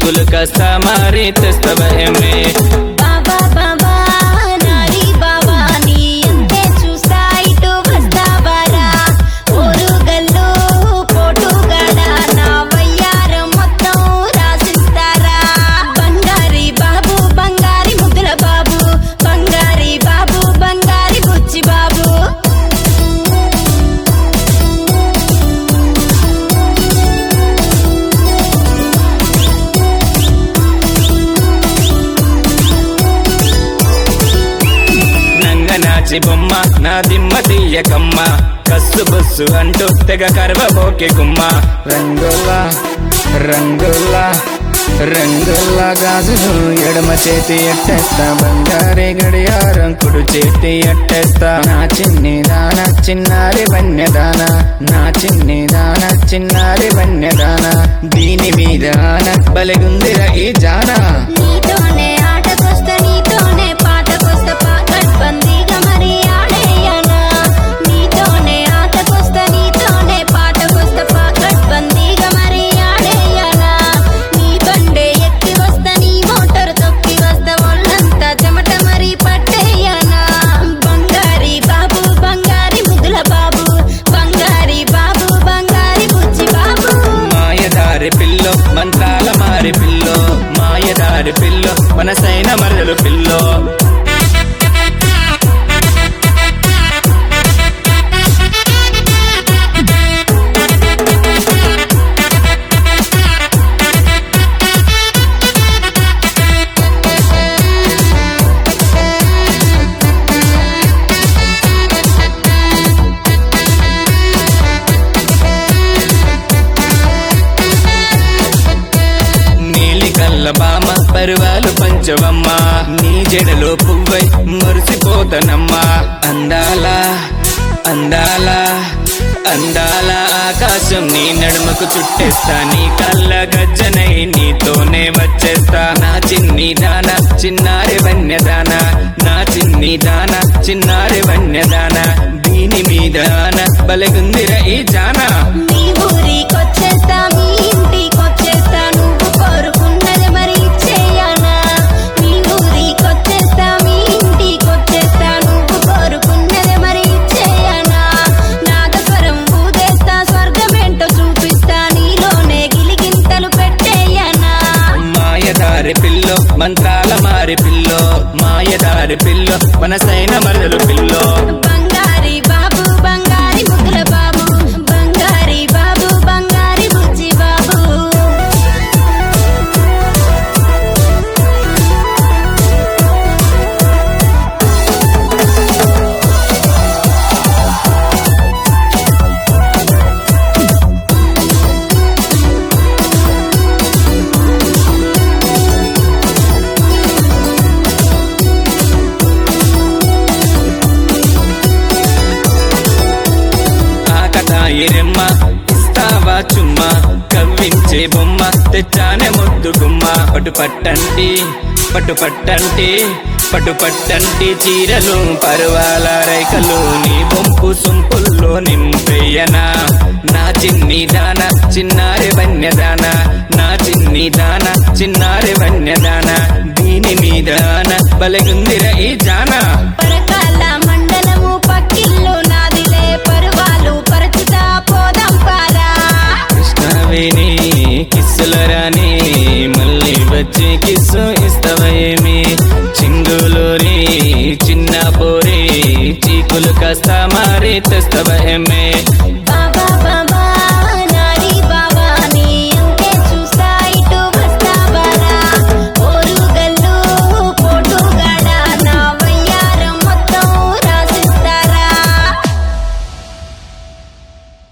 చీకులు కాస్త మారి తెస్తవయమే బాబా బాబా నారి బాబా నీ అంతే చూస్తా ఇటు వస్తావారా ఊరు గల్లు పోటుగాడ నా వయ్యారం మొత్తం రాసిస్తారా బంగారి బాబు బంగారి ముద్దుల బాబు బంగారి బాబు బంగారి బుచ్చి బాబు నంగనాచి బొమ్మ నా దిమ్మ తీయకమ్మ కస్సు బుస్సు అంటూ తెగ కర్వబోకే గుమ్మ రంగులా రంగులా రంగులా గాజులు ఎడమ చేతి ఎట్టేస్తా బంగారే గడియారం కుడు చేతి ఎట్టేస్తా నా చిన్ని దాన చిన్నారి వన్యదాన నా చిన్ని దాన చిన్నారి వన్యదాన దీని మీద ఆన బలిగుందిర ఈ జానా నీతోనే ఆటకొస్తా నీతోనే పాటకొస్తా పాకట్ బందీగా మరి ఆడేయనా నీతోనే ఆటకొస్తా నీతోనే పాటకొస్తా పాకట్ బందీగా మరి ఆడేయనా నీ బండే ఎక్కి వస్తా నీ మోటార్ తొక్కి వస్తా ఒళ్ళంతా చెమట మరి పట్టేయనా బంగారి బాబు బంగారి ముద్దుల బాబు బంగారి బాబు బంగారి బుజ్జి బాబు మాయదారి పిల్లో మంత్రాల మారి పిల్లో మాయదారి పిల్లో మనసైన మరదలు పిల్లో నీలి కల్ల బామ పరువాలు పంచవమ్మ నీ జడలో పువ్వై మురిసిపోతనమ్మా అందాల అందాల అందాల ఆకాశం నీ నడుమకు చుట్టేస్తా నీ కళ్ళ గజ్జనై నీతోనే వచ్చేస్తా నా చిన్ని దాన చిన్నారి వన్యదాన నా చిన్ని దాన చిన్నారి వన్యదాన దీని మీద ఆన బలగుందిర ఈ జానా మీ ఊరికొచ్చేస్తా మీ ఇంటికొచ్చేస్తా నువ్వు కోరుకున్నది మరి ఇచ్చేయనా మీ ఊరికొచ్చేస్తా మీ ఇంటికొచ్చేస్తా నువ్వు కోరుకున్నది మరి ఇచ్చేయనా నాగస్వరం ఊదేస్తా స్వర్గమేంటో చూపిస్తా నీలోనే గిలిగింతలు పెట్టేయనా మాయదారి పిల్లో మంత్రాల మారి పిల్లో మాయదారి పిల్లో మనసైన మరదలు పిల్లో బంగారి బాబు బంగారి ముద్దుల బాబు బంగారి బాబు బంగారి బుజ్జి బాబు ఆకతాయి రెమ్మ ఇస్తావా చుమ్మా కవ్వించే బొమ్మ తెచ్చానే ముద్దు గుమ్మ పటు పట్టంటి పటు పట్టంటి పటు పట్టంటి చీరలు పరువాల రైకలు నీ బొంపు సొంపుల్లో నింపేయనా నా చిన్ని దాన చిన్నారి వన్యదాన నా చిన్ని దాన చిన్నారి వన్యదాన దీని మీద ఆన బలగుందిర ఈ జానా పరకాల మండలము పక్కిల్లు నాదిలే పరువాలు పరచుతా పోదాం పారా కృష్ణవేణి కిస్సుల రాణి మళ్ళీ వచ్చి కిస్సు ఇస్తవేమి చింగులూరి చిన్న పోరి చీకులు కాస్త మారి తెస్తవేమి